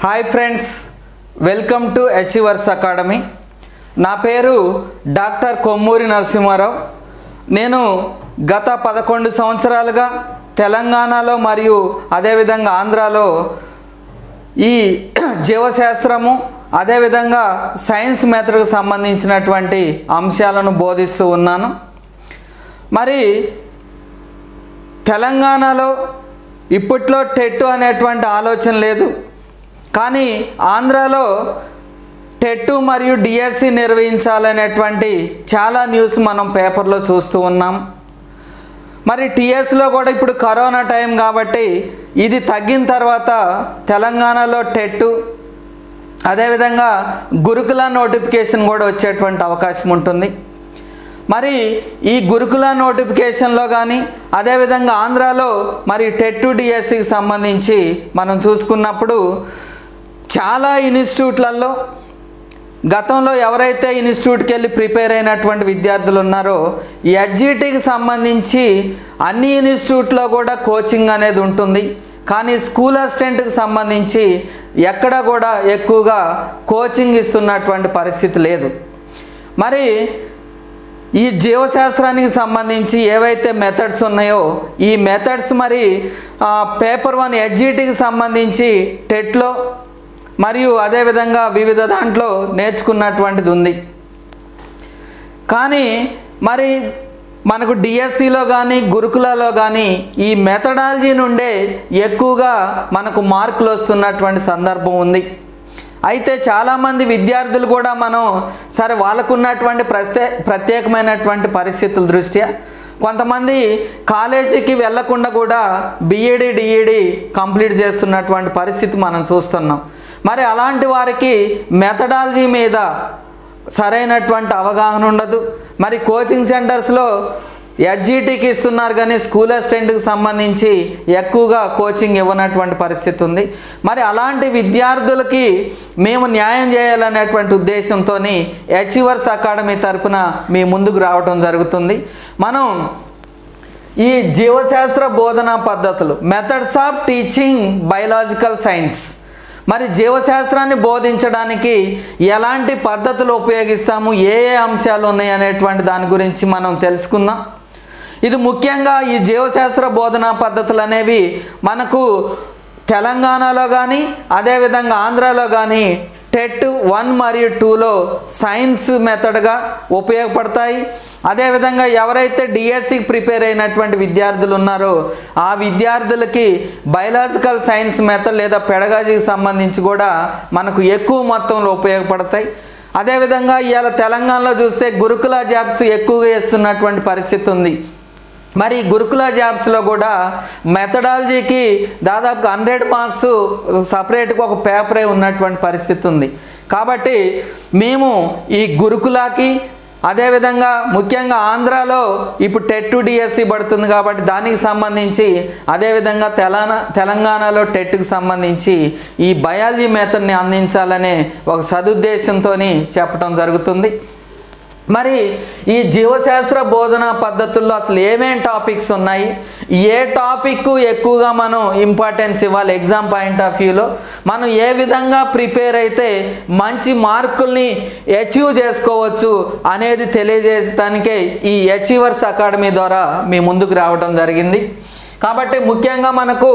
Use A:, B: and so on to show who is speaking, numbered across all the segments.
A: hi friends welcome to Achievers Academy నా పేరు doctor Kommuri Narasimha Rao నేను గత పదకొండు సంవత్సరాలుగా తెలంగాణలో మరియు అదేవిధంగా ఆంధ్రాలో ఈ జీవశాస్త్రము అదేవిధంగా సైన్స్ మెథడ్కి సంబంధించినటువంటి అంశాలను బోధిస్తూ ఉన్నాను మరి తెలంగాణలో ఇప్పట్లో టెట్ అనేటువంటి ఆలోచన లేదు కానీ ఆంధ్రాలో టెట్ మరియు డిఎస్సి నిర్వహించాలనేటువంటి చాలా న్యూస్ మనం పేపర్లో చూస్తూ ఉన్నాం మరి టీఎస్లో కూడా ఇప్పుడు కరోనా టైం కాబట్టి ఇది తగ్గిన తర్వాత తెలంగాణలో టెట్ అదేవిధంగా గురుకుల నోటిఫికేషన్ కూడా వచ్చేటువంటి అవకాశం ఉంటుంది మరి ఈ గురుకుల నోటిఫికేషన్లో కానీ అదేవిధంగా ఆంధ్రాలో మరి టెట్ డిఎస్సికి సంబంధించి మనం చూసుకున్నప్పుడు చాలా ఇన్స్టిట్యూట్లలో గతంలో ఎవరైతే ఇన్స్టిట్యూట్కి వెళ్ళి ప్రిపేర్ అయినటువంటి విద్యార్థులు ఉన్నారో ఈ ఎడ్జిటీకి సంబంధించి అన్ని ఇన్స్టిట్యూట్లో కూడా కోచింగ్ అనేది ఉంటుంది కానీ స్కూల్ అసిస్టెంట్కి సంబంధించి ఎక్కడ కూడా ఎక్కువగా కోచింగ్ ఇస్తున్నటువంటి పరిస్థితి లేదు మరి ఈ జీవశాస్త్రానికి సంబంధించి ఏవైతే మెథడ్స్ ఉన్నాయో ఈ మెథడ్స్ మరి పేపర్ వన్ ఎడ్జిటీకి సంబంధించి టెట్లో మరియు అదేవిధంగా వివిధ దాంట్లో నేర్చుకున్నటువంటిది ఉంది కానీ మరి మనకు డిఎస్సిలో కానీ గురుకులలో కానీ ఈ మెథడాలజీ నుండే ఎక్కువగా మనకు మార్కులు వస్తున్నటువంటి సందర్భం ఉంది అయితే చాలామంది విద్యార్థులు కూడా మనం సరే వాళ్ళకున్నటువంటి ప్రత్యే ప్రత్యేకమైనటువంటి పరిస్థితుల దృష్ట్యా కొంతమంది కాలేజీకి వెళ్లకుండా కూడా బిఈడి డిఈడి కంప్లీట్ చేస్తున్నటువంటి పరిస్థితి మనం చూస్తున్నాం మరి అలాంటి వారికి మెథడాలజీ మీద సరైనటువంటి అవగాహన ఉండదు మరి కోచింగ్ సెంటర్స్లో ఎస్జిటికి ఇస్తున్నారు కానీ స్కూల్ అసిస్టెంట్కి సంబంధించి ఎక్కువగా కోచింగ్ ఇవ్వనటువంటి పరిస్థితి ఉంది మరి అలాంటి విద్యార్థులకి మేము న్యాయం చేయాలనేటువంటి ఉద్దేశంతో అచీవర్స్ అకాడమీ తరపున మీ ముందుకు రావడం జరుగుతుంది మనం ఈ జీవశాస్త్ర బోధనా పద్ధతులు methods of teaching biological science మరి జీవశాస్త్రాన్ని బోధించడానికి ఎలాంటి పద్ధతులు ఉపయోగిస్తాము ఏ ఏ అంశాలు ఉన్నాయి అనేటువంటి దాని గురించి మనం తెలుసుకుందాం ఇది ముఖ్యంగా ఈ జీవశాస్త్ర బోధనా పద్ధతులు అనేవి మనకు తెలంగాణలో కానీ అదేవిధంగా ఆంధ్రాలో కానీ టెట్ వన్ మరియు టూలో సైన్స్ మెథడ్గా ఉపయోగపడతాయి అదేవిధంగా ఎవరైతే డిఎస్సికి ప్రిపేర్ అయినటువంటి విద్యార్థులు ఉన్నారో ఆ విద్యార్థులకి బయలాజికల్ సైన్స్ మెథడ్ లేదా పెడగాజీకి సంబంధించి కూడా మనకు ఎక్కువ మొత్తంలో ఉపయోగపడతాయి అదేవిధంగా ఇవాళ తెలంగాణలో చూస్తే గురుకుల జాబ్స్ ఎక్కువగా వేస్తున్నటువంటి పరిస్థితి ఉంది మరి గురుకుల జాబ్స్లో కూడా మెథడాలజీకి దాదాపు హండ్రెడ్ మార్క్స్ సపరేట్గా ఒక పేపరే ఉన్నటువంటి పరిస్థితి ఉంది కాబట్టి మేము ఈ గురుకులాకి అదేవిధంగా ముఖ్యంగా ఆంధ్రాలో ఇప్పుడు టెట్ డిఎస్సి పడుతుంది కాబట్టి దానికి సంబంధించి అదేవిధంగా తెలంగాణ తెలంగాణలో టెట్కి సంబంధించి ఈ బయాలజీ మెథడ్ని అందించాలనే ఒక సదుద్దేశంతో చెప్పడం జరుగుతుంది మరి ఈ జీవశాస్త్ర బోధనా పద్ధతుల్లో అసలు ఏమేం టాపిక్స్ ఉన్నాయి ఏ టాపిక్ ఎక్కువగా మనం ఇంపార్టెన్స్ ఇవ్వాలి ఎగ్జామ్ పాయింట్ ఆఫ్ వ్యూలో మనం ఏ విధంగా ప్రిపేర్ అయితే మంచి మార్కుల్ని అచీవ్ చేసుకోవచ్చు అనేది తెలియజేయడానికే ఈ అచీవర్స్ అకాడమీ ద్వారా మీ ముందుకు రావడం జరిగింది కాబట్టి ముఖ్యంగా మనకు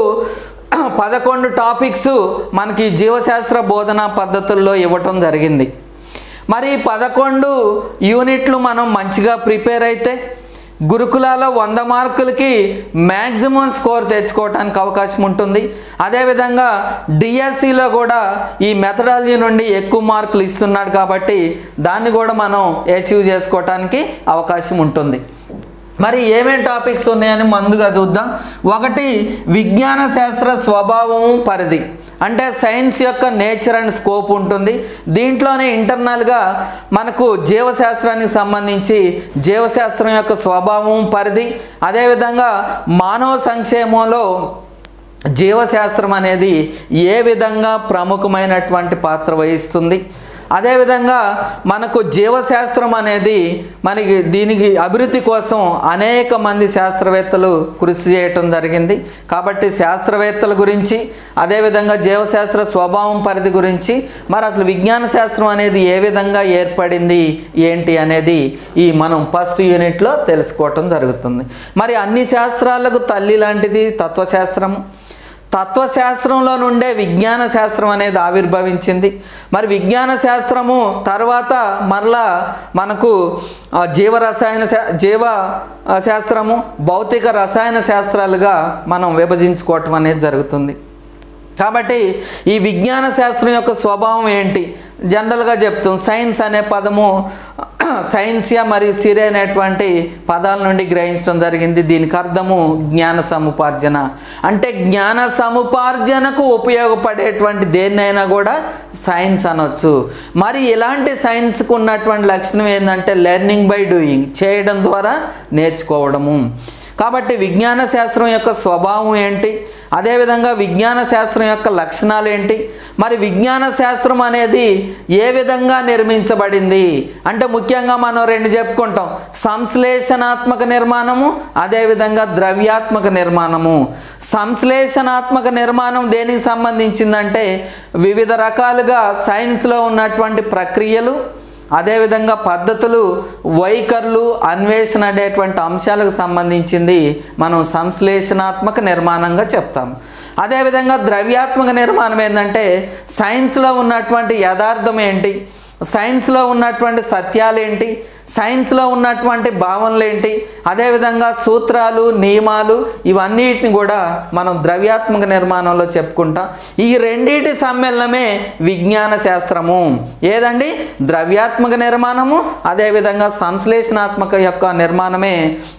A: పదకొండు టాపిక్స్ మనకి జీవశాస్త్ర బోధనా పద్ధతుల్లో ఇవ్వటం జరిగింది మరి పదకొండు యూనిట్లు మనం మంచిగా ప్రిపేర్ అయితే గురుకులాలో వంద మార్కులకి మ్యాక్సిమం స్కోర్ తెచ్చుకోవడానికి అవకాశం ఉంటుంది అదేవిధంగా డిఎస్సిలో కూడా ఈ మెథడాలజీ నుండి ఎక్కువ మార్కులు ఇస్తున్నాడు కాబట్టి దాన్ని కూడా మనం అచీవ్ చేసుకోవటానికి అవకాశం ఉంటుంది మరి ఏమేం టాపిక్స్ ఉన్నాయని ముందుగా చూద్దాం ఒకటి విజ్ఞాన శాస్త్ర స్వభావము పరిధి అంటే సైన్స్ యొక్క నేచర్ అండ్ స్కోప్ ఉంటుంది దీంట్లోనే ఇంటర్నల్గా మనకు జీవశాస్త్రానికి సంబంధించి జీవశాస్త్రం యొక్క స్వభావం పరిధి అదేవిధంగా మానవ సంక్షేమంలో జీవశాస్త్రం అనేది ఏ విధంగా ప్రముఖమైనటువంటి పాత్ర వహిస్తుంది అదేవిధంగా మనకు జీవశాస్త్రం అనేది మనకి దీనికి అభివృద్ధి కోసం అనేక మంది శాస్త్రవేత్తలు కృషి చేయటం జరిగింది కాబట్టి శాస్త్రవేత్తల గురించి అదేవిధంగా జీవశాస్త్ర స్వభావం పరిధి గురించి మరి అసలు విజ్ఞాన శాస్త్రం అనేది ఏ విధంగా ఏర్పడింది ఏంటి అనేది ఈ మనం ఫస్ట్ యూనిట్లో తెలుసుకోవటం జరుగుతుంది మరి అన్ని శాస్త్రాలకు తల్లి లాంటిది తత్వశాస్త్రము తత్వశాస్త్రంలో నుండే విజ్ఞాన శాస్త్రం అనేది ఆవిర్భవించింది మరి విజ్ఞాన శాస్త్రము తర్వాత మరలా మనకు ఆ, జీవరసాయన శా జీవ ఆ, శాస్త్రము భౌతిక రసాయన శాస్త్రాలుగా మనం విభజించుకోవటం అనేది జరుగుతుంది కాబట్టి ఈ విజ్ఞాన శాస్త్రం యొక్క స్వభావం ఏంటి జనరల్గా చెప్తాం సైన్స్ అనే పదము సైన్సియా మరియు సిరి అనేటువంటి పదాల నుండి గ్రహించడం జరిగింది దీనికి అర్థము జ్ఞాన సముపార్జన అంటే జ్ఞాన సముపార్జనకు ఉపయోగపడేటువంటి దేన్నైనా కూడా సైన్స్ అనొచ్చు మరి ఇలాంటి సైన్స్కు ఉన్నటువంటి లక్షణం ఏంటంటే లెర్నింగ్ బై డూయింగ్ చేయడం ద్వారా నేర్చుకోవడము కాబట్టి విజ్ఞాన శాస్త్రం యొక్క స్వభావం ఏంటి అదేవిధంగా విజ్ఞాన శాస్త్రం యొక్క లక్షణాలు ఏంటి మరి విజ్ఞాన శాస్త్రం అనేది ఏ విధంగా నిర్మించబడింది అంటే ముఖ్యంగా మనం రెండు చెప్పుకుంటాం సంశ్లేషణాత్మక నిర్మాణము అదేవిధంగా ద్రవ్యాత్మక నిర్మాణము సంశ్లేషణాత్మక నిర్మాణం దేనికి సంబంధించిందంటే వివిధ రకాలుగా సైన్స్లో ఉన్నటువంటి ప్రక్రియలు అదేవిధంగా పద్ధతులు వైఖరులు అన్వేషణ అనేటువంటి అంశాలకు సంబంధించింది మనం సంశ్లేషణాత్మక నిర్మాణంగా చెప్తాం అదేవిధంగా ద్రవ్యాత్మక నిర్మాణం ఏంటంటే సైన్స్లో ఉన్నటువంటి యథార్థం ఏంటి సైన్స్లో ఉన్నటువంటి సత్యాలు ఏంటి సైన్స్లో ఉన్నటువంటి భావనలు ఏంటి అదేవిధంగా సూత్రాలు నియమాలు ఇవన్నిటిని కూడా మనం ద్రవ్యాత్మక నిర్మాణంలో చెప్పుకుంటాం ఈ రెండింటి సమ్మేళనమే విజ్ఞాన శాస్త్రము ఏదండి ద్రవ్యాత్మక నిర్మాణము అదేవిధంగా సంశ్లేషణాత్మక యొక్క నిర్మాణమే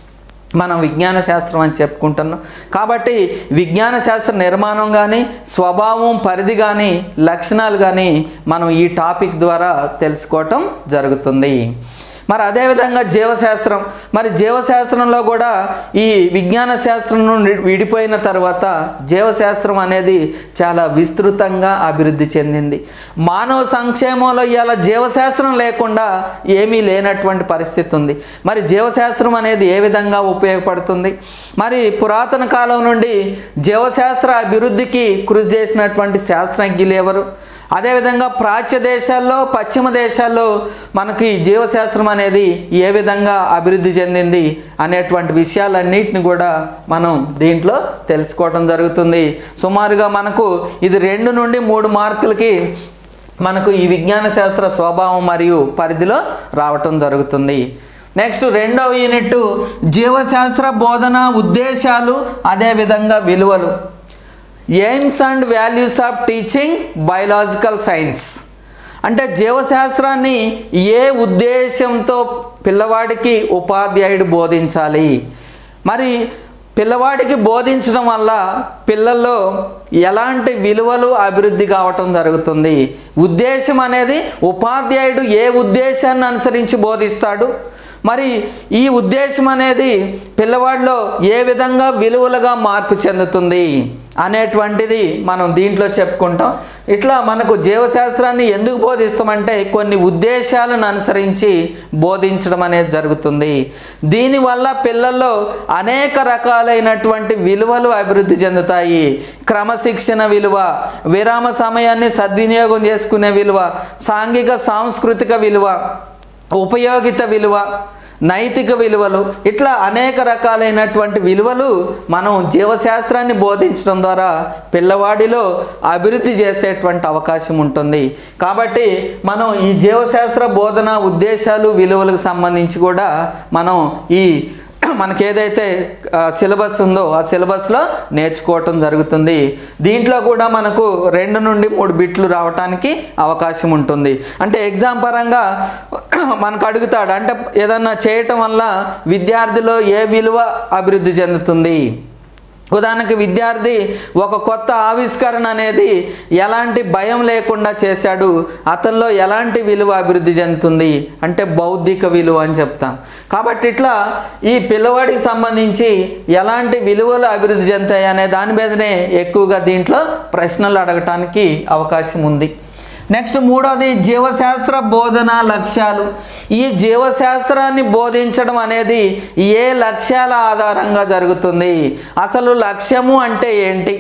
A: మనం విజ్ఞాన శాస్త్రం అని చెప్పుకుంటున్నాం కాబట్టి విజ్ఞాన శాస్త్ర నిర్మాణం కానీ స్వభావం పరిధి కానీ లక్షణాలు కానీ మనం ఈ టాపిక్ ద్వారా తెలుసుకోవటం జరుగుతుంది మరి అదేవిధంగా జీవశాస్త్రం మరి జీవశాస్త్రంలో కూడా ఈ విజ్ఞాన శాస్త్రం నుండి విడిపోయిన తర్వాత జీవశాస్త్రం అనేది చాలా విస్తృతంగా అభివృద్ధి చెందింది మానవ సంక్షేమంలో ఇవాళ జీవశాస్త్రం లేకుండా ఏమీ లేనటువంటి పరిస్థితి ఉంది మరి జీవశాస్త్రం అనేది ఏ విధంగా ఉపయోగపడుతుంది మరి పురాతన కాలం నుండి జీవశాస్త్ర అభివృద్ధికి కృషి చేసినటువంటి శాస్త్రజ్ఞులు ఎవరు అదేవిధంగా ప్రాచ్య దేశాల్లో పశ్చిమ దేశాల్లో మనకి జీవశాస్త్రం అనేది ఏ విధంగా అభివృద్ధి చెందింది అనేటువంటి విషయాలన్నిటిని కూడా మనం దీంట్లో తెలుసుకోవడం జరుగుతుంది సుమారుగా మనకు ఇది రెండు నుండి మూడు మార్కులకి మనకు ఈ విజ్ఞాన శాస్త్ర స్వభావం మరియు పరిధిలో రావటం జరుగుతుంది నెక్స్ట్ రెండవ యూనిట్ జీవశాస్త్ర బోధన ఉద్దేశాలు అదేవిధంగా విలువలు aims and values of teaching biological science అంటే జీవశాస్త్రాన్ని ఏ ఉద్దేశంతో పిల్లవాడికి ఉపాధ్యాయుడు బోధించాలి మరి పిల్లవాడికి బోధించడం వల్ల పిల్లల్లో ఎలాంటి విలువలు అభివృద్ధి కావటం జరుగుతుంది ఉద్దేశం అనేది ఉపాధ్యాయుడు ఏ ఉద్దేశాన్ని అనుసరించి బోధిస్తాడు మరి ఈ ఉద్దేశం అనేది పిల్లవాడిలో ఏ విధంగా విలువలుగా మార్పు చెందుతుంది అనేటువంటిది మనం దీంట్లో చెప్పుకుంటాం ఇట్లా మనకు జీవశాస్త్రాన్ని ఎందుకు బోధిస్తామంటే కొన్ని ఉద్దేశాలను అనుసరించి బోధించడం అనేది జరుగుతుంది దీనివల్ల పిల్లల్లో అనేక రకాలైనటువంటి విలువలు అభివృద్ధి చెందుతాయి క్రమశిక్షణ విలువ విరామ సమయాన్ని సద్వినియోగం చేసుకునే విలువ సాంఘిక సాంస్కృతిక విలువ ఉపయోగిత విలువ నైతిక విలువలు ఇట్లా అనేక రకాలైనటువంటి విలువలు మనం జీవశాస్త్రాన్ని బోధించడం ద్వారా పిల్లవాడిలో అభివృద్ధి చేసేటువంటి అవకాశం ఉంటుంది కాబట్టి మనం ఈ జీవశాస్త్ర బోధన ఉద్దేశాలు విలువలకు సంబంధించి కూడా మనం ఈ మనకి ఏదైతే సిలబస్ ఉందో ఆ సిలబస్లో నేర్చుకోవటం జరుగుతుంది దీంట్లో కూడా మనకు రెండు నుండి మూడు బిట్లు రావటానికి అవకాశం ఉంటుంది అంటే ఎగ్జామ్ పరంగా మనకు అడుగుతాడు అంటే ఏదన్నా చేయటం వల్ల విద్యార్థిలో ఏ విలువ అభివృద్ధి చెందుతుంది ఉదాహరణకి విద్యార్థి ఒక కొత్త ఆవిష్కరణ అనేది ఎలాంటి భయం లేకుండా చేశాడు అతనిలో ఎలాంటి విలువ అభివృద్ధి చెందుతుంది అంటే బౌద్ధిక విలువ అని చెప్తాం కాబట్టి ఇట్లా ఈ పిల్లవాడికి సంబంధించి ఎలాంటి విలువలు అభివృద్ధి చెందుతాయి అనే దాని మీదనే ఎక్కువగా దీంట్లో ప్రశ్నలు అడగటానికి అవకాశం ఉంది నెక్స్ట్ మూడోది జీవశాస్త్ర బోధన లక్ష్యాలు ఈ జీవశాస్త్రాన్ని బోధించడం అనేది ఏ లక్ష్యాల ఆధారంగా జరుగుతుంది అసలు లక్ష్యము అంటే ఏంటి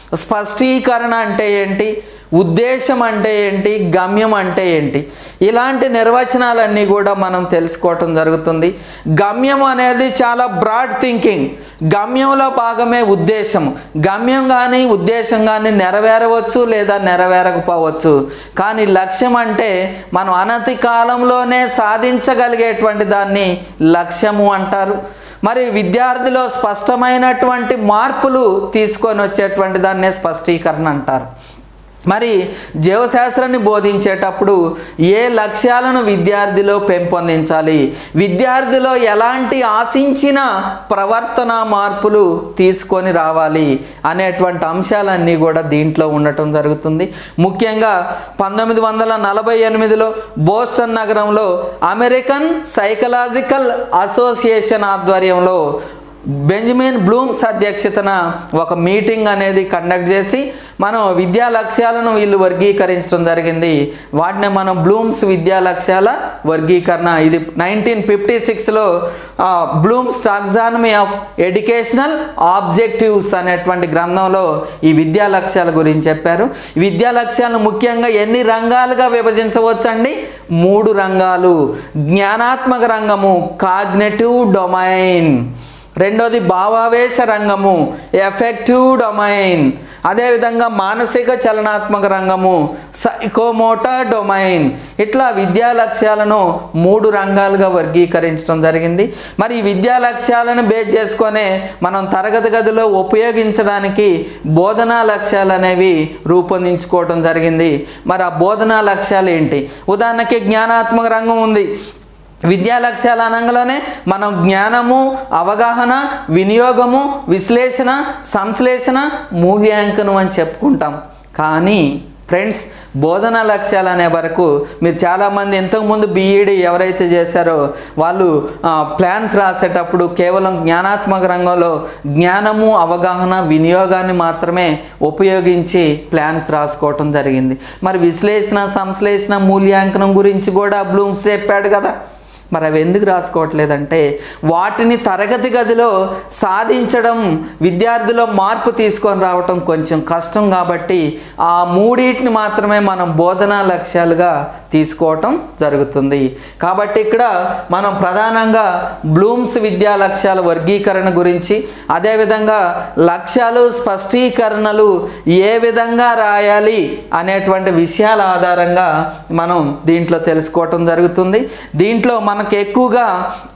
A: స్పష్టీకరణ అంటే ఏంటి ఉద్దేశం అంటే ఏంటి గమ్యం అంటే ఏంటి ఇలాంటి నిర్వచనాలన్నీ కూడా మనం తెలుసుకోవటం జరుగుతుంది గమ్యం అనేది చాలా బ్రాడ్ థింకింగ్ గమ్యంలో భాగమే ఉద్దేశం గమ్యం కానీ ఉద్దేశం కానీ నెరవేరవచ్చు లేదా నెరవేరకపోవచ్చు కానీ లక్ష్యం అంటే మనం అనతి కాలంలోనే సాధించగలిగేటువంటి దాన్ని లక్ష్యము అంటారు మరి విద్యార్థిలో స్పష్టమైనటువంటి మార్పులు తీసుకొని వచ్చేటువంటి దాన్నే స్పష్టీకరణ అంటారు మరి జీవశాస్త్రాన్ని బోధించేటప్పుడు ఏ లక్ష్యాలను విద్యార్థిలో పెంపొందించాలి విద్యార్థిలో ఎలాంటి ఆశించిన ప్రవర్తన మార్పులు తీసుకొని రావాలి అనేటువంటి అంశాలన్నీ కూడా దీంట్లో ఉండటం జరుగుతుంది ముఖ్యంగా పంతొమ్మిది వందల నలభై ఎనిమిదిలో బోస్టన్ నగరంలో అమెరికన్ సైకలాజికల్ అసోసియేషన్ ఆధ్వర్యంలో బెంజమిన్ బ్లూమ్స్ అధ్యక్షతన ఒక మీటింగ్ అనేది కండక్ట్ చేసి మనం విద్యా లక్ష్యాలను వీళ్ళు వర్గీకరించడం జరిగింది వాటిని మనం బ్లూమ్స్ విద్యా లక్ష్యాల వర్గీకరణ ఇది నైన్టీన్ ఫిఫ్టీ సిక్స్లో Blooms taxonomy of educational objectives అనేటువంటి గ్రంథంలో ఈ విద్యా లక్ష్యాల గురించి చెప్పారు ఈ విద్యా లక్ష్యాలను ముఖ్యంగా ఎన్ని రంగాలుగా విభజించవచ్చండి మూడు రంగాలు జ్ఞానాత్మక రంగము కాగ్నెటివ్ డొమైన్ రెండోది భావావేశ రంగము ఎఫెక్టివ్ డొమైన్ అదేవిధంగా మానసిక చలనాత్మక రంగము సైకోమోటర్ డొమైన్ ఇట్లా విద్యా లక్ష్యాలను మూడు రంగాలుగా వర్గీకరించడం జరిగింది మరి ఈ విద్యా లక్ష్యాలను బేస్ చేసుకొనే మనం తరగతి గదిలో ఉపయోగించడానికి బోధనా లక్ష్యాలు అనేవి రూపొందించుకోవడం జరిగింది మరి ఆ బోధనా లక్ష్యాలు ఏంటి ఉదాహరణకి జ్ఞానాత్మక రంగం ఉంది విద్యా లక్ష్యాల అనంగంలోనే మనం జ్ఞానము అవగాహన వినియోగము విశ్లేషణ సంశ్లేషణ మూల్యాంకనం అని చెప్పుకుంటాం కానీ ఫ్రెండ్స్ బోధనా లక్ష్యాలు అనే వరకు మీరు చాలామంది ఇంతకుముందు బీఈడి ఎవరైతే చేశారో వాళ్ళు ఆ, ప్లాన్స్ రాసేటప్పుడు కేవలం జ్ఞానాత్మక రంగంలో జ్ఞానము అవగాహన వినియోగాన్ని మాత్రమే ఉపయోగించి ప్లాన్స్ రాసుకోవటం జరిగింది మరి విశ్లేషణ సంశ్లేషణ మూల్యాంకనం గురించి కూడా బ్లూమ్స్ చెప్పాడు కదా మరి అవి ఎందుకు రాసుకోవట్లేదంటే వాటిని తరగతి గదిలో సాధించడం విద్యార్థిలో మార్పు తీసుకొని రావటం కొంచెం కష్టం కాబట్టి ఆ మూడింటిని మాత్రమే మనం బోధనా లక్ష్యాలుగా తీసుకోవటం జరుగుతుంది కాబట్టి ఇక్కడ మనం ప్రధానంగా బ్లూమ్స్ విద్యా లక్ష్యాల వర్గీకరణ గురించి అదేవిధంగా లక్ష్యాలు స్పష్టీకరణలు ఏ విధంగా రాయాలి అనేటువంటి విషయాల ఆధారంగా మనం దీంట్లో తెలుసుకోవటం జరుగుతుంది దీంట్లో మనకు ఎక్కువగా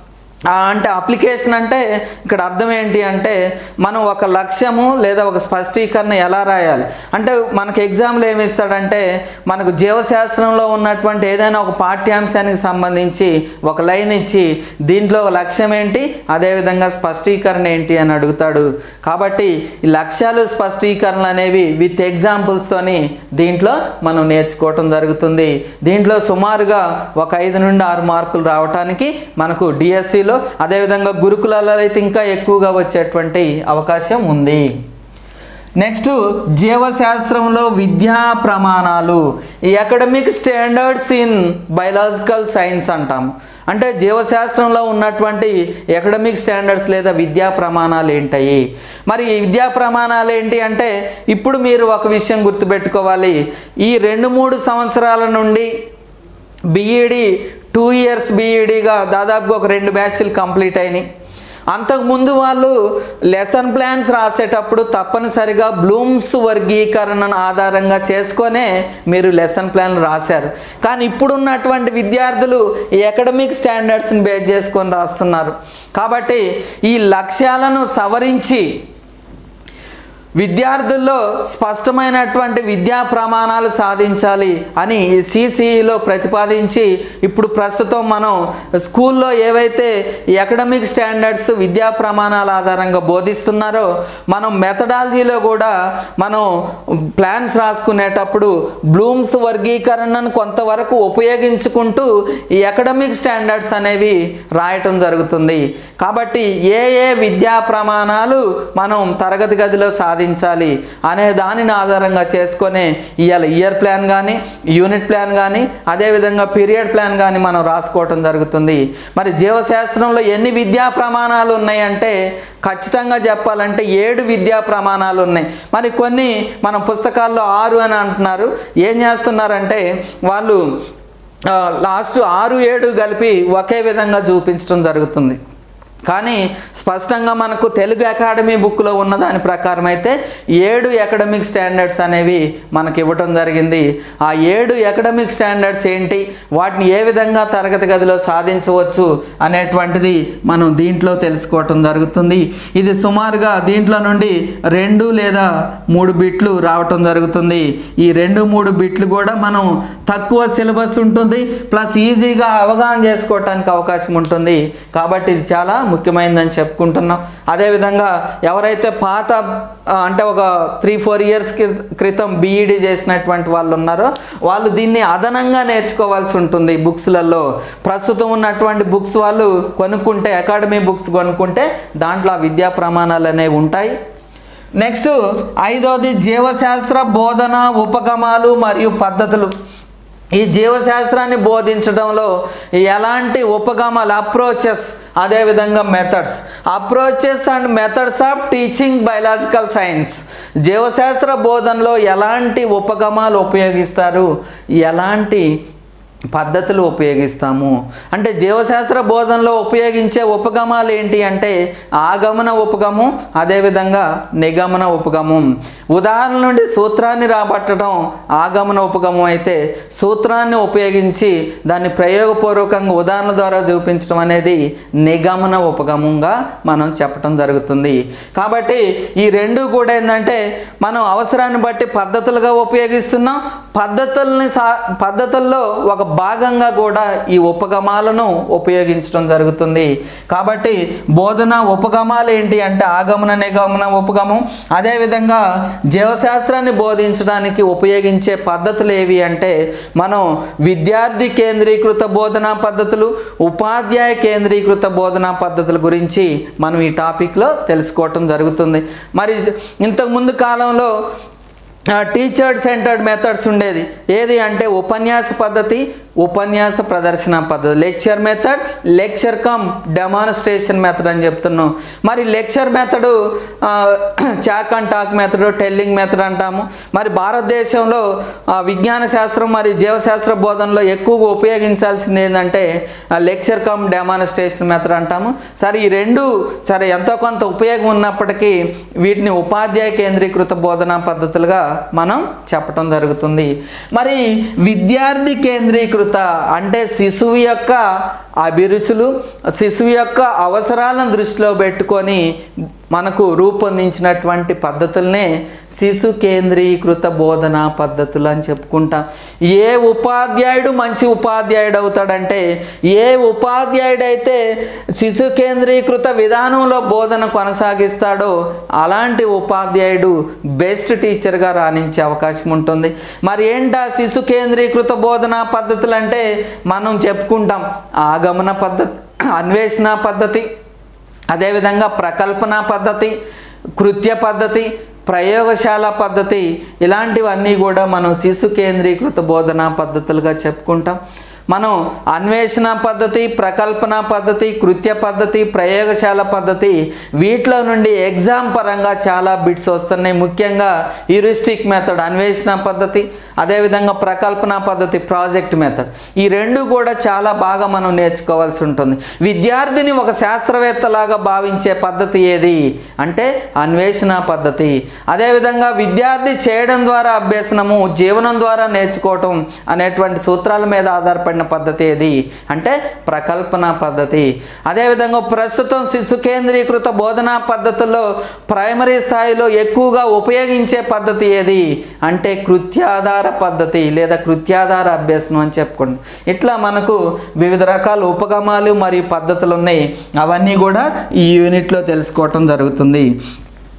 A: ఆ, అంటే అప్లికేషన్ అంటే ఇక్కడ అర్థం ఏంటి అంటే మనం ఒక లక్ష్యము లేదా ఒక స్పష్టీకరణ ఎలా రాయాలి అంటే మనకు ఎగ్జామ్లో ఏమి ఇస్తాడంటే మనకు జీవశాస్త్రంలో ఉన్నటువంటి ఏదైనా ఒక పాఠ్యాంశానికి సంబంధించి ఒక లైన్ ఇచ్చి దీంట్లో లక్ష్యం ఏంటి అదేవిధంగా స్పష్టీకరణ ఏంటి అని అడుగుతాడు కాబట్టి ఈ లక్ష్యాలు స్పష్టీకరణలు అనేవి విత్ ఎగ్జాంపుల్స్తోని దీంట్లో మనం నేర్చుకోవటం జరుగుతుంది దీంట్లో సుమారుగా ఒక ఐదు నుండి ఆరు మార్కులు రావటానికి మనకు డిఎస్సిలో అదేవిధంగా గురుకులాలలో అయితే ఇంకా ఎక్కువగా వచ్చేటువంటి అవకాశం ఉంది నెక్స్ట్ జీవశాస్త్రంలో విద్యా ప్రమాణాలు ఈ academic standards in biological science అంటాము అంటే జీవశాస్త్రంలో ఉన్నటువంటి అకాడమిక్ స్టాండర్డ్స్ లేదా విద్యా ప్రమాణాలు ఏంటాయి మరి ఈ విద్యా ప్రమాణాలు ఏంటి అంటే ఇప్పుడు మీరు ఒక విషయం గుర్తుపెట్టుకోవాలి ఈ రెండు మూడు సంవత్సరాల నుండి బీఈడి టూ ఇయర్స్ బీఈడిగా దాదాపుగా ఒక రెండు బ్యాచ్లు కంప్లీట్ అయినాయి అంతకుముందు వాళ్ళు లెసన్ ప్లాన్స్ రాసేటప్పుడు తప్పనిసరిగా బ్లూమ్స్ వర్గీకరణను ఆధారంగా చేసుకొనే మీరు లెసన్ ప్లాన్ రాశారు కానీ ఇప్పుడున్నటువంటి విద్యార్థులు ఈ అకాడమిక్ స్టాండర్డ్స్ని బేస్ చేసుకొని రాస్తున్నారు కాబట్టి ఈ లక్ష్యాలను సవరించి విద్యార్థుల్లో స్పష్టమైనటువంటి విద్యా ప్రమాణాలు సాధించాలి అని సిసిఈలో ప్రతిపాదించి ఇప్పుడు ప్రస్తుతం మనం స్కూల్లో ఏవైతే అకాడమిక్ స్టాండర్డ్స్ విద్యా ప్రమాణాల ఆధారంగా బోధిస్తున్నారో మనం మెథడాలజీలో కూడా మనం ప్లాన్స్ రాసుకునేటప్పుడు బ్లూమ్స్ వర్గీకరణను కొంతవరకు ఉపయోగించుకుంటూ ఈ అకాడమిక్ స్టాండర్డ్స్ అనేవి రాయటం జరుగుతుంది కాబట్టి ఏ ఏ విద్యా ప్రమాణాలు మనం తరగతి గదిలో సాధించాలి సాధించాలి అనే దానిని ఆధారంగా చేసుకొని ఇవాళ ఇయర్ ప్లాన్ కానీ యూనిట్ ప్లాన్ కానీ అదేవిధంగా పీరియడ్ ప్లాన్ కానీ మనం రాసుకోవటం జరుగుతుంది మరి జీవశాస్త్రంలో ఎన్ని విద్యా ప్రమాణాలు ఉన్నాయంటే ఖచ్చితంగా చెప్పాలంటే ఏడు విద్యా ప్రమాణాలు ఉన్నాయి మరి కొన్ని మనం పుస్తకాల్లో ఆరు అని అంటున్నారు ఏం చేస్తున్నారంటే వాళ్ళు ఆ, లాస్ట్ ఆరు ఏడు కలిపి ఒకే విధంగా చూపించడం జరుగుతుంది కానీ స్పష్టంగా మనకు తెలుగు అకాడమీ బుక్లో ఉన్న దాని ప్రకారం అయితే ఏడు అకాడమిక్ స్టాండర్డ్స్ అనేవి మనకి ఇవ్వటం జరిగింది ఆ ఏడు అకాడమిక్ స్టాండర్డ్స్ ఏంటి వాటిని ఏ విధంగా తరగతి గదిలో సాధించవచ్చు అనేటువంటిది మనం దీంట్లో తెలుసుకోవటం జరుగుతుంది ఇది సుమారుగా దీంట్లో నుండి రెండు లేదా మూడు బిట్లు రావటం జరుగుతుంది ఈ రెండు మూడు బిట్లు కూడా మనం తక్కువ సిలబస్ ఉంటుంది ప్లస్ ఈజీగా అవగాహన చేసుకోవటానికి అవకాశం ఉంటుంది కాబట్టి ఇది చాలా ముఖ్యమైనదని చెప్పుకుంటున్నాం అదేవిధంగా ఎవరైతే పాత ఆ, అంటే ఒక త్రీ ఫోర్ ఇయర్స్ క్రితం బీఈడి చేసినటువంటి వాళ్ళు ఉన్నారో వాళ్ళు దీన్ని అదనంగా నేర్చుకోవాల్సి ఉంటుంది బుక్స్లలో ప్రస్తుతం ఉన్నటువంటి బుక్స్ వాళ్ళు కొనుక్కుంటే అకాడమీ బుక్స్ కొనుక్కుంటే దాంట్లో ఆ విద్యా ప్రమాణాలు అనేవి ఉంటాయి నెక్స్ట్ ఐదవది జీవశాస్త్ర బోధన ఉపగమాలు మరియు పద్ధతులు ఈ జీవశాస్త్రాన్ని బోధించడంలో ఎలాంటి ఉపగమాలు అప్రోచెస్ అదేవిధంగా methods approaches and methods of teaching biological science జీవశాస్త్ర బోధనలో ఎలాంటి ఉపగమాలు ఉపయోగిస్తారు ఎలాంటి పద్ధతులు ఉపయోగిస్తాము అంటే జీవశాస్త్ర బోధనలో ఉపయోగించే ఉపగమాలు ఏంటి అంటే ఆగమన ఉపగమం అదేవిధంగా నిగమన ఉపగమం ఉదాహరణ నుండి సూత్రాన్ని రాబట్టడం ఆగమన ఉపగమం అయితే సూత్రాన్ని ఉపయోగించి దాన్ని ప్రయోగపూర్వకంగా ఉదాహరణ ద్వారా చూపించడం అనేది నిగమన ఉపగమంగా మనం చెప్పడం జరుగుతుంది కాబట్టి ఈ రెండు కూడా ఏంటంటే మనం అవసరాన్ని బట్టి పద్ధతులుగా ఉపయోగిస్తున్నాం పద్ధతుల్ని సా పద్ధతుల్లో ఒక భాగంగా కూడా ఈ ఉపగమాలను ఉపయోగించడం జరుగుతుంది కాబట్టి బోధన ఉపగమాలు ఏంటి అంటే ఆగమన నిగమన ఉపగమం అదేవిధంగా జీవశాస్త్రాన్ని బోధించడానికి ఉపయోగించే పద్ధతులు ఏవి అంటే మనం విద్యార్థి కేంద్రీకృత బోధనా పద్ధతులు ఉపాధ్యాయ కేంద్రీకృత బోధనా పద్ధతుల గురించి మనం ఈ టాపిక్లో తెలుసుకోవటం జరుగుతుంది మరి ఇంతకుముందు కాలంలో టీచర్ సెంటర్డ్ మెథడ్స్ ఉండేది ఏది అంటే ఉపన్యాస పద్ధతి ఉపన్యాస ప్రదర్శన పద్ధతి lecture method lecture cum demonstration method అని చెప్తున్నాం మరి lecture method chalk and talk method telling method అంటాము మరి భారతదేశంలో ఆ, విజ్ఞాన శాస్త్రం మరి జీవశాస్త్ర బోధనలో ఎక్కువగా ఉపయోగించాల్సింది ఏంటంటే లెక్చర్ కమ్ డెమాన్స్ట్రేషన్ మెథడ్ అంటాము సరే ఈ రెండు సరే ఎంతో కొంత ఉపయోగం ఉన్నప్పటికీ వీటిని ఉపాధ్యాయ కేంద్రీకృత బోధనా పద్ధతులుగా మనం చెప్పటం జరుగుతుంది మరి విద్యార్థి కేంద్రీకృత అంటే శిశువు యొక్క అభిరుచులు శిశువు యొక్క అవసరాలను దృష్టిలో పెట్టుకొని మనకు రూపొందించినటువంటి పద్ధతులనే శిశు కేంద్రీకృత బోధనా పద్ధతులు అని చెప్పుకుంటాం ఏ ఉపాధ్యాయుడు మంచి ఉపాధ్యాయుడు అవుతాడంటే ఏ ఉపాధ్యాయుడైతే శిశు కేంద్రీకృత విధానంలో బోధన కొనసాగిస్తాడో అలాంటి ఉపాధ్యాయుడు బెస్ట్ టీచర్గా రాణించే అవకాశం ఉంటుంది మరి ఏంటా శిశు కేంద్రీకృత బోధనా పద్ధతులు అంటే మనం చెప్పుకుంటాం ఆగమన పద్ధతి అన్వేషణ పద్ధతి అదేవిధంగా ప్రకల్పన పద్ధతి కృత్య పద్ధతి ప్రయోగశాల పద్ధతి ఇలాంటివన్నీ కూడా మనం శిశు కేంద్రీకృత బోధనా పద్ధతులుగా చెప్పుకుంటాం మనం అన్వేషణ పద్ధతి ప్రకల్పన పద్ధతి కృత్య పద్ధతి ప్రయోగశాల పద్ధతి వీటిలో నుండి ఎగ్జామ్ పరంగా చాలా బిట్స్ వస్తున్నాయి ముఖ్యంగా యూరిస్టిక్ మెథడ్ అన్వేషణ పద్ధతి అదేవిధంగా ప్రకల్పన పద్ధతి ప్రాజెక్ట్ మెథడ్ ఈ రెండు కూడా చాలా బాగా మనం నేర్చుకోవాల్సి ఉంటుంది విద్యార్థిని ఒక శాస్త్రవేత్తలాగా భావించే పద్ధతి ఏది అంటే అన్వేషణ పద్ధతి అదేవిధంగా విద్యార్థి చేయడం ద్వారా అభ్యసనము జీవనం ద్వారా నేర్చుకోవటం అనేటువంటి సూత్రాల మీద ఆధారపడిన పద్ధతి ఏది అంటే ప్రకల్పన పద్ధతి అదేవిధంగా ప్రస్తుతం శిశు కేంద్రీకృత బోధనా పద్ధతుల్లో ప్రైమరీ స్థాయిలో ఎక్కువగా ఉపయోగించే పద్ధతి ఏది అంటే కృత్యాధార పద్ధతి లేదా కృత్యాధార అభ్యసనం అని చెప్పుకోండి ఇట్లా మనకు వివిధ రకాల ఉపగమాలు మరియు పద్ధతులు ఉన్నాయి అవన్నీ కూడా ఈ యూనిట్లో తెలుసుకోవటం జరుగుతుంది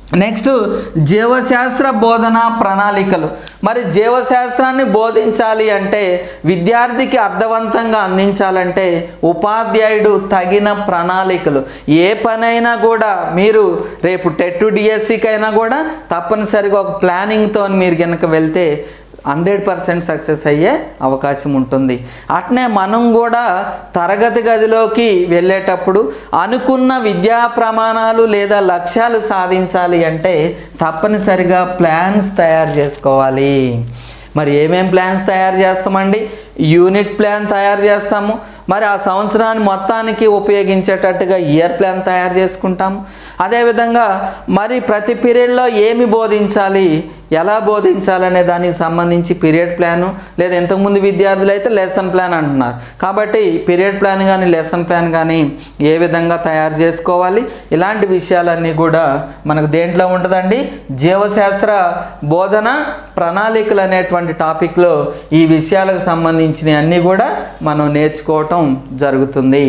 A: నెక్స్ట్ జీవశాస్త్ర బోధన ప్రణాళికలు మరి జీవశాస్త్రాన్ని బోధించాలి అంటే విద్యార్థికి అర్థవంతంగా అందించాలంటే ఉపాధ్యాయుడు తగిన ప్రణాళికలు ఏ పనైనా కూడా మీరు రేపు టెట్ డిఎస్సికైనా కూడా తప్పనిసరిగా ఒక ప్లానింగ్తో మీరు కనుక వెళ్తే హండ్రెడ్ పర్సెంట్ సక్సెస్ అయ్యే అవకాశం ఉంటుంది అట్నే మనం కూడా తరగతి గదిలోకి వెళ్ళేటప్పుడు అనుకున్న విద్యా ప్రమాణాలు లేదా లక్ష్యాలు సాధించాలి అంటే తప్పనిసరిగా ప్లాన్స్ తయారు చేసుకోవాలి మరి ఏమేం ప్లాన్స్ తయారు చేస్తామండి యూనిట్ ప్లాన్ తయారు చేస్తాము మరి ఆ సంవత్సరాన్ని మొత్తానికి ఉపయోగించేటట్టుగా ఇయర్ ప్లాన్ తయారు చేసుకుంటాము అదేవిధంగా మరి ప్రతి పీరియడ్లో ఏమి బోధించాలి ఎలా బోధించాలనే దానికి సంబంధించి పీరియడ్ ప్లాను లేదా ఇంతకుముందు విద్యార్థులు అయితే లెసన్ ప్లాన్ అంటున్నారు కాబట్టి పీరియడ్ ప్లాన్ కానీ లెసన్ ప్లాన్ కానీ ఏ విధంగా తయారు చేసుకోవాలి ఇలాంటి విషయాలన్నీ కూడా మనకు దేంట్లో ఉంటుందండి జీవశాస్త్ర బోధన ప్రణాళికలు అనేటువంటి టాపిక్లో ఈ విషయాలకు సంబంధించిన అన్నీ కూడా మనం నేర్చుకోవటం జరుగుతుంది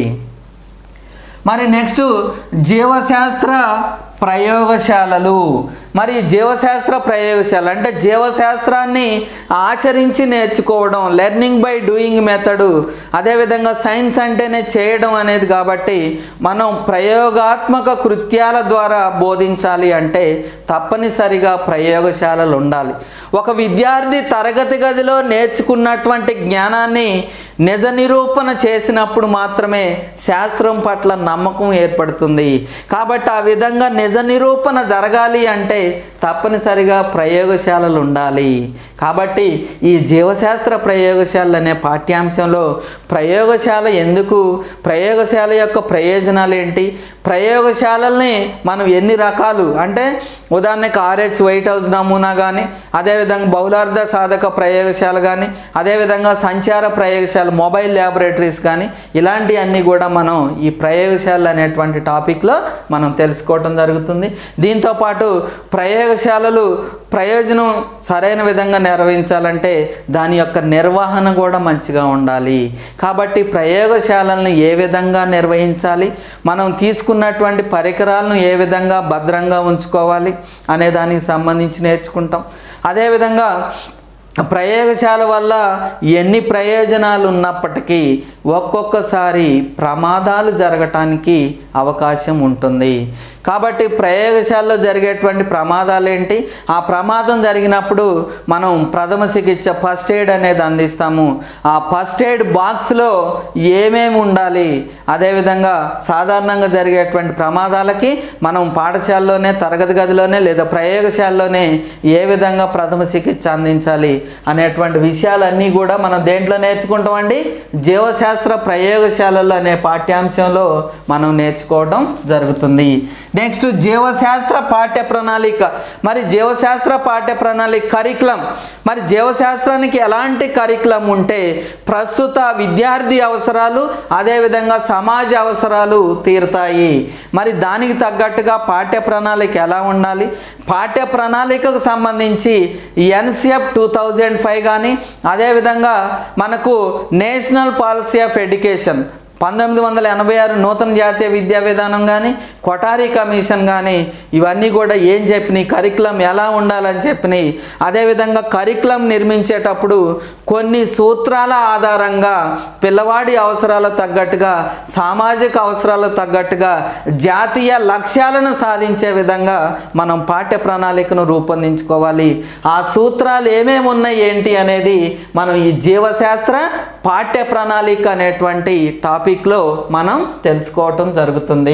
A: మరి నెక్స్ట్ జీవశాస్త్ర ప్రయోగశాలలు మరి జీవశాస్త్ర ప్రయోగశాల అంటే జీవశాస్త్రాన్ని ఆచరించి నేర్చుకోవడం లెర్నింగ్ బై డూయింగ్ మెథడు అదేవిధంగా సైన్స్ అంటేనే చేయడం అనేది కాబట్టి మనం ప్రయోగాత్మక కృత్యాల ద్వారా బోధించాలి అంటే తప్పనిసరిగా ప్రయోగశాలలు ఉండాలి ఒక విద్యార్థి తరగతి గదిలో నేర్చుకున్నటువంటి జ్ఞానాన్ని నిజ నిరూపణ చేసినప్పుడు మాత్రమే శాస్త్రం పట్ల నమ్మకం ఏర్పడుతుంది కాబట్టి ఆ విధంగా నిజ నిరూపణ జరగాలి అంటే తప్పనిసరిగా ప్రయోగశాలలు ఉండాలి కాబట్టి ఈ జీవశాస్త్ర ప్రయోగశాలలు అనే పాఠ్యాంశంలో ప్రయోగశాల ఎందుకు ప్రయోగశాల యొక్క ప్రయోజనాలు ఏంటి ప్రయోగశాలల్ని మనం ఎన్ని రకాలు అంటే ఉదాహరణకి ఆర్హెచ్ వైట్ హౌస్ నమూనా కానీ అదేవిధంగా బౌలార్థ సాధక ప్రయోగశాల కానీ అదేవిధంగా సంచార ప్రయోగశాల మొబైల్ ల్యాబొరేటరీస్ కానీ ఇలాంటివన్నీ కూడా మనం ఈ ప్రయోగశాలలు అనేటువంటి టాపిక్లో మనం తెలుసుకోవటం జరుగుతుంది దీంతోపాటు ప్రయోగశాలలు ప్రయోజనం సరైన విధంగా నిర్వహించాలంటే దాని యొక్క నిర్వహణ కూడా మంచిగా ఉండాలి కాబట్టి ప్రయోగశాలలను ఏ విధంగా నిర్వహించాలి మనం తీసుకున్నటువంటి పరికరాలను ఏ విధంగా భద్రంగా ఉంచుకోవాలి అనే దానికి సంబంధించి నేర్చుకుంటాం అదేవిధంగా ప్రయోగశాల వల్ల ఎన్ని ప్రయోజనాలు ఉన్నప్పటికీ ఒక్కొక్కసారి ప్రమాదాలు జరగటానికి అవకాశం ఉంటుంది కాబట్టి ప్రయోగశాలలో జరిగేటువంటి ప్రమాదాలు ఏంటి ఆ ప్రమాదం జరిగినప్పుడు మనం ప్రథమ చికిత్స ఫస్ట్ ఎయిడ్ అనేది అందిస్తాము ఆ ఫస్ట్ ఎయిడ్ బాక్స్లో ఏమేమి ఉండాలి అదేవిధంగా సాధారణంగా జరిగేటువంటి ప్రమాదాలకి మనం పాఠశాలలోనే తరగతి గదిలోనే లేదా ప్రయోగశాలలోనే ఏ విధంగా ప్రథమ చికిత్స అందించాలి అనేటువంటి విషయాలన్నీ కూడా మనం దేంట్లో నేర్చుకుంటామండి జీవశాస్త్ర ప్రయోగశాలలు అనే పాఠ్యాంశంలో మనం నేర్చుకోవడం జరుగుతుంది నెక్స్ట్ జీవశాస్త్ర పాఠ్య ప్రణాళిక మరి జీవశాస్త్ర పాఠ్య ప్రణాళిక కరికులం మరి జీవశాస్త్రానికి ఎలాంటి కరికులం ఉంటే ప్రస్తుత విద్యార్థి అవసరాలు అదేవిధంగా సమాజ అవసరాలు తీరుతాయి మరి దానికి తగ్గట్టుగా పాఠ్య ప్రణాళిక ఎలా ఉండాలి పాఠ్య ప్రణాళికకు సంబంధించి ఎన్సిఎఫ్ టూ థౌజండ్ ఫైవ్ కానీ అదేవిధంగా మనకు నేషనల్ పాలసీ ఆఫ్ ఎడ్యుకేషన్ పంతొమ్మిది వందల ఎనభై ఆరు నూతన జాతీయ విద్యా విధానం కానీ కొటారీ కమిషన్ కానీ ఇవన్నీ కూడా ఏం చెప్పినాయి కరికులం ఎలా ఉండాలని చెప్పినాయి అదేవిధంగా కరికులం నిర్మించేటప్పుడు కొన్ని సూత్రాల ఆధారంగా పిల్లవాడి అవసరాలకు తగ్గట్టుగా సామాజిక అవసరాలకు తగ్గట్టుగా జాతీయ లక్ష్యాలను సాధించే విధంగా మనం పాఠ్య ప్రణాళికను రూపొందించుకోవాలి ఆ సూత్రాలు ఏమేమి ఉన్నాయి ఏంటి అనేది మనం ఈ జీవశాస్త్ర పాఠ్య ప్రణాళిక అనేటువంటి టాపిక్లో మనం తెలుసుకోవటం జరుగుతుంది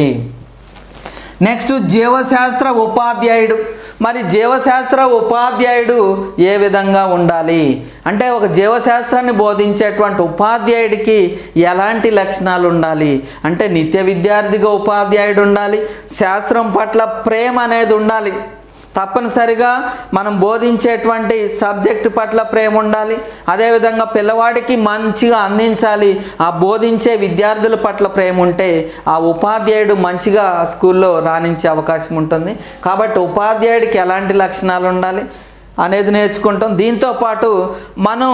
A: నెక్స్ట్ జీవశాస్త్ర ఉపాధ్యాయుడు మరి జీవశాస్త్ర ఉపాధ్యాయుడు ఏ విధంగా ఉండాలి అంటే ఒక జీవశాస్త్రాన్ని బోధించేటువంటి ఉపాధ్యాయుడికి ఎలాంటి లక్షణాలు ఉండాలి అంటే నిత్య విద్యార్థిగా ఉపాధ్యాయుడు ఉండాలి శాస్త్రం పట్ల ప్రేమ అనేది ఉండాలి తప్పనిసరిగా మనం బోధించేటువంటి సబ్జెక్టు పట్ల ప్రేమ ఉండాలి అదేవిధంగా పిల్లవాడికి మంచిగా అందించాలి ఆ బోధించే విద్యార్థుల పట్ల ప్రేమ ఉంటే ఆ ఉపాధ్యాయుడు మంచిగా స్కూల్లో రాణించే అవకాశం ఉంటుంది కాబట్టి ఉపాధ్యాయుడికి ఎలాంటి లక్షణాలు ఉండాలి అనేది నేర్చుకుంటాం దీంతోపాటు మనం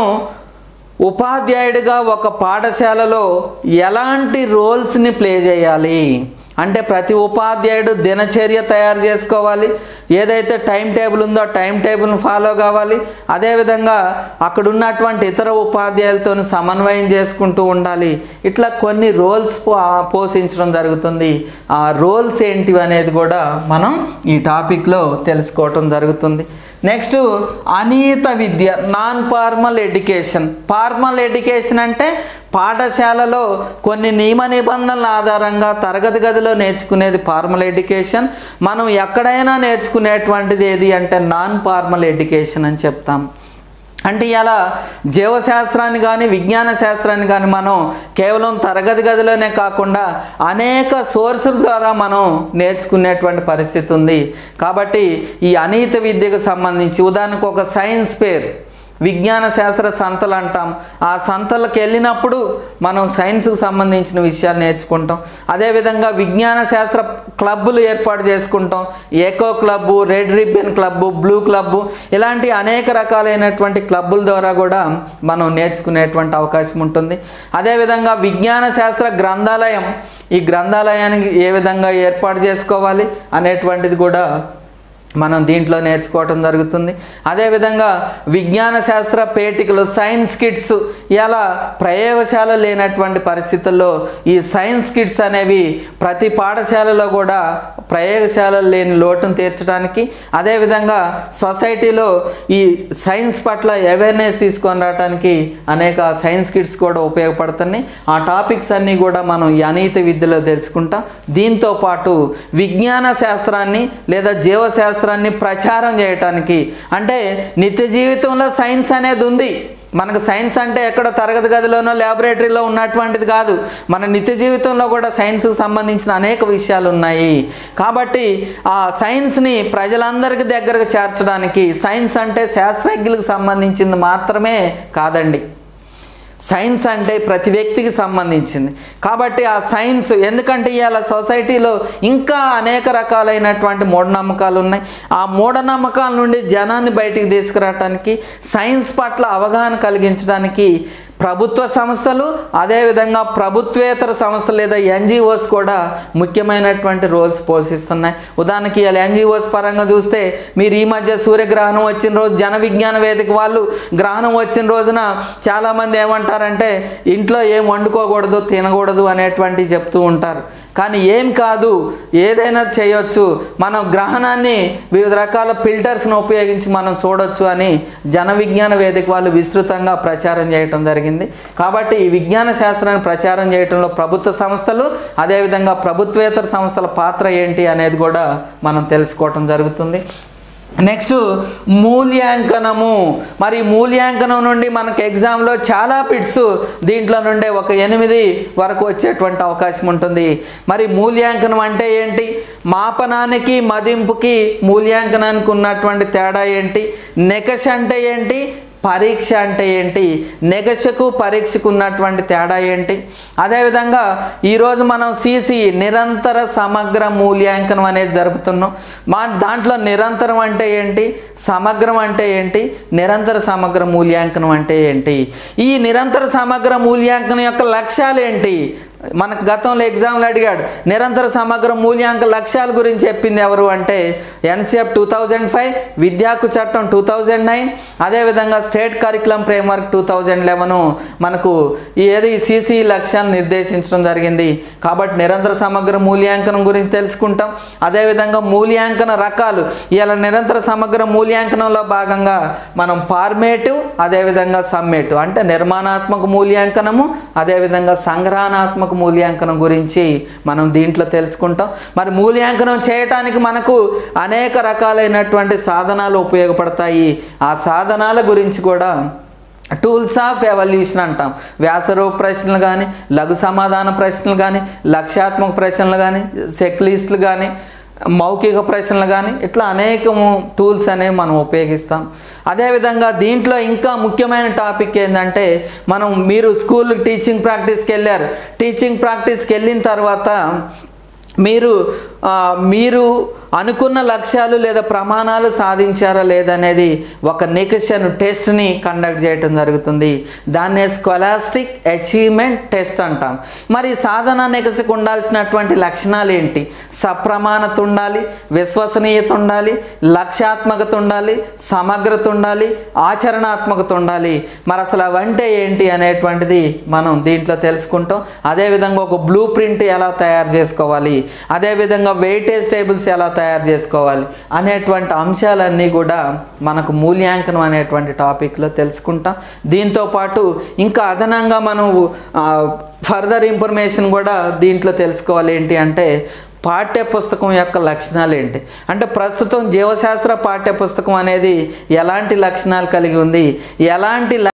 A: ఉపాధ్యాయుడిగా ఒక పాఠశాలలో ఎలాంటి రోల్స్ని ప్లే చేయాలి అంటే ప్రతి ఉపాధ్యాయుడు దినచర్య తయారు చేసుకోవాలి ఏదైతే టైం టేబుల్ ఉందో టైం టేబుల్ని ఫాలో కావాలి అదేవిధంగా అక్కడ ఉన్నటువంటి ఇతర ఉపాధ్యాయులతో సమన్వయం చేసుకుంటూ ఉండాలి ఇట్లా కొన్ని రోల్స్ పో పోషించడం జరుగుతుంది ఆ రోల్స్ ఏంటివి అనేది కూడా మనం ఈ టాపిక్లో తెలుసుకోవటం జరుగుతుంది నెక్స్ట్ అనియత విద్య non formal education formal education అంటే పాఠశాలలో కొన్ని నియమ నిబంధనల ఆధారంగా తరగతి గదిలో నేర్చుకునేది ఫార్మల్ ఎడ్యుకేషన్ మనం ఎక్కడైనా నేర్చుకునేటువంటిది ఏది అంటే నాన్ ఫార్మల్ ఎడ్యుకేషన్ అని చెప్తాం అంటే ఇలా జీవశాస్త్రాన్ని కానీ విజ్ఞాన శాస్త్రాన్ని కానీ మనం కేవలం తరగతి గదిలోనే కాకుండా అనేక సోర్సుల ద్వారా మనం నేర్చుకునేటువంటి పరిస్థితి ఉంది కాబట్టి ఈ అనీత విద్యకు సంబంధించి ఉదాహరణకు ఒక సైన్స్ పేర్ విజ్ఞాన శాస్త్ర సంతలు అంటాం ఆ సంతలకు వెళ్ళినప్పుడు మనం సైన్స్కి సంబంధించిన విషయాలు నేర్చుకుంటాం అదేవిధంగా విజ్ఞాన శాస్త్ర క్లబ్బులు ఏర్పాటు చేసుకుంటాం eco club red ribbon club blue club ఇలాంటి అనేక రకాలైనటువంటి క్లబ్బుల ద్వారా కూడా మనం నేర్చుకునేటువంటి అవకాశం ఉంటుంది అదేవిధంగా విజ్ఞాన శాస్త్ర గ్రంథాలయం ఈ గ్రంథాలయానికి ఏ విధంగా ఏర్పాటు చేసుకోవాలి అనేటువంటిది కూడా మనం దీంట్లో నేర్చుకోవటం జరుగుతుంది అదేవిధంగా విజ్ఞాన శాస్త్ర పేటికలు సైన్స్ కిట్స్ ఇలా ప్రయోగశాల లేనటువంటి పరిస్థితుల్లో ఈ సైన్స్ కిట్స్ అనేవి ప్రతి పాఠశాలలో కూడా ప్రయోగశాలలు లేని లోటును తీర్చడానికి అదేవిధంగా సొసైటీలో ఈ సైన్స్ పట్ల అవేర్నెస్ తీసుకొని రావడానికి అనేక సైన్స్ కిట్స్ కూడా ఉపయోగపడుతున్నాయి ఆ టాపిక్స్ అన్నీ కూడా మనం ఈ అనీత విద్యలో తెలుసుకుంటాం దీంతో పాటు విజ్ఞాన శాస్త్రాన్ని లేదా జీవశాస్త్రాన్ని ప్రచారం చేయటానికి అంటే నిత్య జీవితంలో సైన్స్ అనేది ఉంది మనకు సైన్స్ అంటే ఎక్కడో తరగతి గదిలోనో ల్యాబొరేటరీలో ఉన్నటువంటిది కాదు మన నిత్య జీవితంలో కూడా సైన్స్కి సంబంధించిన అనేక విషయాలు ఉన్నాయి కాబట్టి ఆ సైన్స్ని ప్రజలందరికీ దగ్గరకు చేర్చడానికి సైన్స్ అంటే శాస్త్రజ్ఞులకు సంబంధించింది మాత్రమే కాదండి సైన్స్ అంటే ప్రతి వ్యక్తికి సంబంధించింది కాబట్టి ఆ సైన్స్ ఎందుకంటే ఇవాళ సొసైటీలో ఇంకా అనేక రకాలైనటువంటి మూఢనమ్మకాలు ఉన్నాయి ఆ మూఢనమ్మకాల నుండి జనాన్ని బయటికి తీసుకురావటానికి సైన్స్ పట్ల అవగాహన కలిగించడానికి ప్రభుత్వ సంస్థలు అదేవిధంగా ప్రభుత్వేతర సంస్థలు లేదా ఎన్జిఓస్ కూడా ముఖ్యమైనటువంటి రోల్స్ పోషిస్తున్నాయి ఉదాహరణకి ఇలా ఎన్జిఓస్ పరంగా చూస్తే మీరు ఈ మధ్య సూర్యగ్రహణం వచ్చిన రోజు జన విజ్ఞాన వేదిక వాళ్ళు గ్రహణం వచ్చిన రోజున చాలామంది ఏమంటారంటే ఇంట్లో ఏం వండుకోకూడదు తినకూడదు అనేటువంటివి చెప్తూ ఉంటారు కానీ ఏం కాదు ఏదైనా చేయొచ్చు మనం గ్రహణాన్ని వివిధ రకాల ఫిల్టర్స్ను ఉపయోగించి మనం చూడొచ్చు అని జన విజ్ఞాన వేదిక వాళ్ళు విస్తృతంగా ప్రచారం చేయటం జరిగింది కాబట్టి ఈ విజ్ఞాన శాస్త్రాన్ని ప్రచారం చేయటంలో ప్రభుత్వ సంస్థలు అదేవిధంగా ప్రభుత్వేతర సంస్థల పాత్ర ఏంటి అనేది కూడా మనం తెలుసుకోవటం జరుగుతుంది నెక్స్ట్ మూల్యాంకనము మరి మూల్యాంకనం నుండి మనకు ఎగ్జామ్లో చాలా బిట్స్ దీంట్లో నుండే ఒక ఎనిమిది వరకు వచ్చేటువంటి అవకాశం ఉంటుంది మరి మూల్యాంకనం అంటే ఏంటి మాపనానికి మదింపుకి మూల్యాంకనానికి ఉన్నటువంటి తేడా ఏంటి నెకష అంటే ఏంటి పరీక్ష అంటే ఏంటి నెగచకు పరీక్షకు ఉన్నటువంటి తేడా ఏంటి అదేవిధంగా ఈరోజు మనం సిసి నిరంతర సమగ్ర మూల్యాంకనం అనేది జరుపుతున్నాం మా దాంట్లో నిరంతరం అంటే ఏంటి సమగ్రం అంటే ఏంటి నిరంతర సమగ్ర మూల్యాంకనం అంటే ఏంటి ఈ నిరంతర సమగ్ర మూల్యాంకనం యొక్క లక్ష్యాలు ఏంటి మనకు గతంలో ఎగ్జామ్లు అడిగాడు నిరంతర సమగ్ర మూల్యాంక లక్ష్యాల గురించి చెప్పింది ఎవరు అంటే ఎన్సిఎఫ్ టూ థౌజండ్ ఫైవ్ విద్యాకు చట్టం టూ థౌజండ్ నైన్ అదేవిధంగా state curriculum framework two thousand eleven మనకు ఈ ఏది సిసి లక్ష్యాన్ని నిర్దేశించడం జరిగింది కాబట్టి నిరంతర సమగ్ర మూల్యాంకనం గురించి తెలుసుకుంటాం అదేవిధంగా మూల్యాంకన రకాలు ఇలా నిరంతర సమగ్ర మూల్యాంకనంలో భాగంగా మనం ఫార్మేటివ్ అదేవిధంగా సమ్మేటివ్ అంటే నిర్మాణాత్మక మూల్యాంకనము అదేవిధంగా సంగ్రహణాత్మక మూల్యాంకనం గురించి మనం దీంట్లో తెలుసుకుంటాం మరి మూల్యాంకనం చేయటానికి మనకు అనేక రకాలైనటువంటి సాధనాలు ఉపయోగపడతాయి ఆ సాధనాల గురించి కూడా టూల్స్ ఆఫ్ ఎవల్యూషన్ అంటాం వ్యాసరూప ప్రశ్నలు కానీ లఘు సమాధాన ప్రశ్నలు కానీ లక్ష్యాత్మక ప్రశ్నలు కానీ చెక్ లిస్టులు కానీ మౌఖిక ప్రశ్నలు కానీ ఇట్లా అనేకము టూల్స్ అనేవి మనం ఉపయోగిస్తాం అదేవిధంగా దీంట్లో ఇంకా ముఖ్యమైన టాపిక్ ఏంటంటే మనం మీరు స్కూల్ టీచింగ్ ప్రాక్టీస్కి వెళ్ళారు టీచింగ్ ప్రాక్టీస్కి వెళ్ళిన తర్వాత మీరు ఆ, మీరు అనుకున్న లక్ష్యాలు లేదా ప్రమాణాలు సాధించారా లేదనేది ఒక నికషన్ టెస్ట్ని కండక్ట్ చేయటం జరుగుతుంది దాన్నే స్కాలాస్టిక్ అచీవ్మెంట్ టెస్ట్ అంటాం మరి సాధన నికసకు ఉండాల్సినటువంటి లక్షణాలు ఏంటి సప్రమాణత ఉండాలి విశ్వసనీయత ఉండాలి లక్ష్యాత్మకత ఉండాలి సమగ్రత ఉండాలి ఆచరణాత్మకత ఉండాలి మరి అసలు అవంటే ఏంటి అనేటువంటిది మనం దీంట్లో తెలుసుకుంటాం అదేవిధంగా ఒక బ్లూ ప్రింట్ ఎలా తయారు చేసుకోవాలి అదేవిధంగా వెయిటేజ్ టేబుల్స్ ఎలా తయారు చేసుకోవాలి అనేటువంటి అంశాలన్నీ కూడా మనకు మూల్యాంకనం అనేటువంటి టాపిక్లో తెలుసుకుంటాం దీంతో పాటు ఇంకా అదనంగా మనం ఫర్దర్ ఇన్ఫర్మేషన్ కూడా దీంట్లో తెలుసుకోవాలి ఏంటి అంటే పాఠ్య పుస్తకం యొక్క లక్షణాలు ఏంటి అంటే ప్రస్తుతం జీవశాస్త్ర పాఠ్య పుస్తకం అనేది ఎలాంటి లక్షణాలు కలిగి ఉంది ఎలాంటి